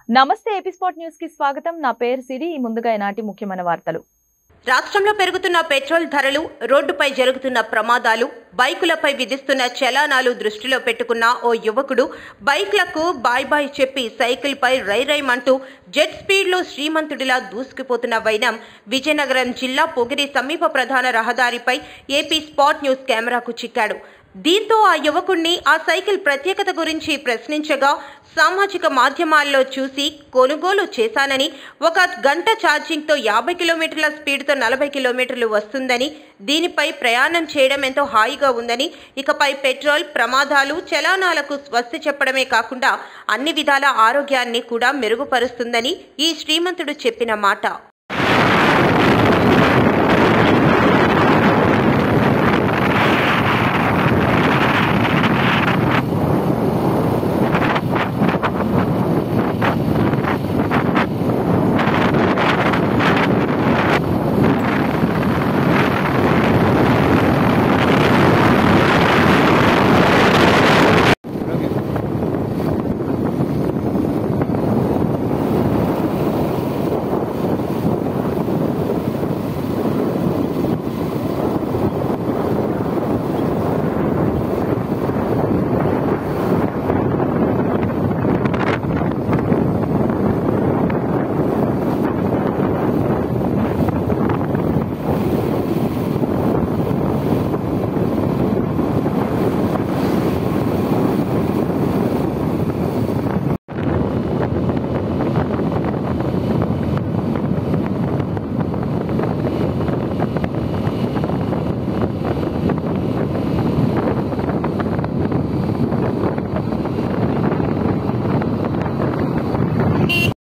నమస్తే ఎపిస్పోర్ట్ న్యూస్ కి స్వాగతం నా పేరు సిరి ముందుగా ఈనాటి ముఖ్యమైన వార్తలు రాష్ట్రంలో పెరుగుతున్న పెట్రోల్ ధరలు రోడ్డుపై జరుగుతున్న ప్రమాదాలు బైకులపై విధిస్తున్న చలానాలు దృష్టిలో పెట్టుకున్న ఓ యువకుడు బైక్లకు బాయ్ బాయ్ చెప్పి సైకిల్పై రైరైమంటూ జెట్ స్పీడ్లో శ్రీమంతుడిలా దూసుకుపోతున్న వైనం విజయనగరం జిల్లా పొగిరి సమీప ప్రధాన రహదారిపై ఏపీ స్పాట్ న్యూస్ కెమెరాకు చిక్కాడు దీంతో ఆ యువకుణ్ణి ఆ సైకిల్ ప్రత్యేకత గురించి ప్రశ్నించగా సామాజిక మాధ్యమాల్లో చూసి కొనుగోలు చేశానని ఒక గంట ఛార్జింగ్తో యాభై కిలోమీటర్ల స్పీడ్తో నలభై కిలోమీటర్లు వస్తుందని దీనిపై ప్రయాణం చేయడం ఎంతో హాయిగా ఉందని ఇకపై పెట్రోల్ ప్రమాదాలు చలానాలకు స్వస్తి చెప్పడమే కాకుండా అన్ని విధాల ఆరోగ్యాన్ని కూడా మెరుగుపరుస్తుందని ఈ శ్రీమంతుడు చెప్పిన మాట